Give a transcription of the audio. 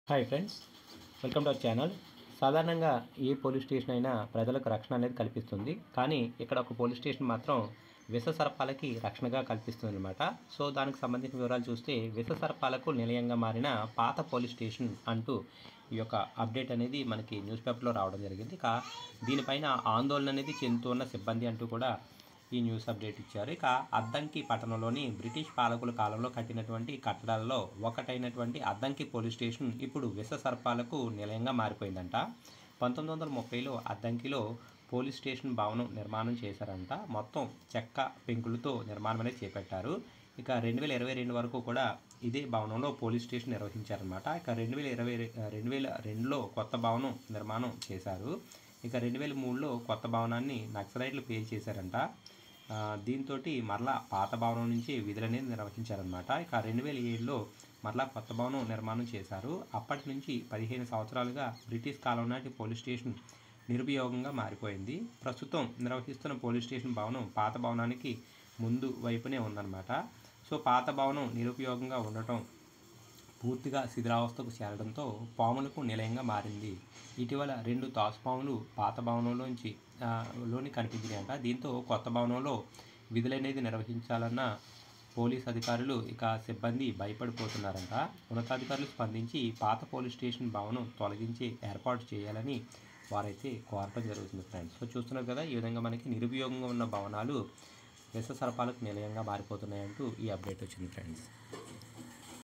hi friends welcome to our channel సాధారణంగా ఏ police station అయినా ప్రజలకు రక్షణ అనేది కల్పిస్తుంది కానీ ఇక్కడ ఒక పోలీస్ స్టేషన్ మాత్రం విష సర్పాలకి రక్షణగా కల్పిస్తుంది అనమాట సో దానికి సంబంధించిన వివరాలు చూస్తే విష సర్పాలకు నిలయంగా మారిన పాత పోలీస్ స్టేషన్ అంటూ ఈ యొక్క అప్డేట్ అనేది మనకి న్యూస్ పేపర్లో రావడం జరిగింది ఇక దీనిపైన ఆందోళన అనేది చెందుతున్న సిబ్బంది అంటూ కూడా ఈ న్యూస్ అప్డేట్ ఇచ్చారు ఇక అద్దంకి పట్టణంలోని బ్రిటిష్ పాలకుల కాలంలో కట్టినటువంటి కట్టడాల్లో ఒకటైనటువంటి అద్దంకి పోలీస్ స్టేషన్ ఇప్పుడు విష సర్పాలకు నిలయంగా మారిపోయిందంట పంతొమ్మిది వందల ముప్పైలో అద్దంకిలో పోలీస్ స్టేషన్ భవనం నిర్మాణం చేశారంట మొత్తం చెక్క పెంకులతో నిర్మాణం అనేది చేపట్టారు ఇక రెండు వేల ఇరవై రెండు వరకు కూడా ఇదే భవనంలో పోలీస్ స్టేషన్ నిర్వహించారనమాట ఇక రెండు వేల ఇరవై రెండు వేల రెండులో కొత్త భవనం నిర్మాణం చేశారు ఇక రెండు వేల మూడులో కొత్త భవనాన్ని నక్సలైట్లు పేరు చేశారంట దీంతో మరలా పాత భవనం నుంచి విధులు అనేది నిర్వహించారనమాట ఇక రెండు వేల ఏడులో మరలా కొత్త భవనం నిర్మాణం చేశారు అప్పటి నుంచి పదిహేను సంవత్సరాలుగా బ్రిటిష్ కాలం నాటి పోలీస్ స్టేషన్ నిరుపయోగంగా మారిపోయింది ప్రస్తుతం నిర్వహిస్తున్న పోలీస్ స్టేషన్ భవనం పాత భవనానికి ముందు వైపునే ఉందన్నమాట సో పాత భవనం నిరుపయోగంగా ఉండటం పూర్తిగా శిథిలావస్థకు చేరడంతో పాములకు నిలయంగా మారింది ఇటీవల రెండు తాసుపాములు పాత భవనంలోంచి ఆ, లోని కనిపించినాయంట దీంతో కొత్త భవనంలో విధులనేది నిర్వహించాలన్న పోలీస్ అధికారులు ఇక సిబ్బంది భయపడిపోతున్నారంట ఉన్నతాధికారులు స్పందించి పాత పోలీస్ స్టేషన్ భవనం తొలగించి ఏర్పాటు చేయాలని వారైతే కోరటం జరుగుతుంది ఫ్రెండ్స్ సో చూస్తున్నారు కదా ఈ విధంగా మనకి నిరుపయోగంగా ఉన్న భవనాలు విష సర్పాలకు నిలయంగా మారిపోతున్నాయంటూ ఈ అప్డేట్ వచ్చింది ఫ్రెండ్స్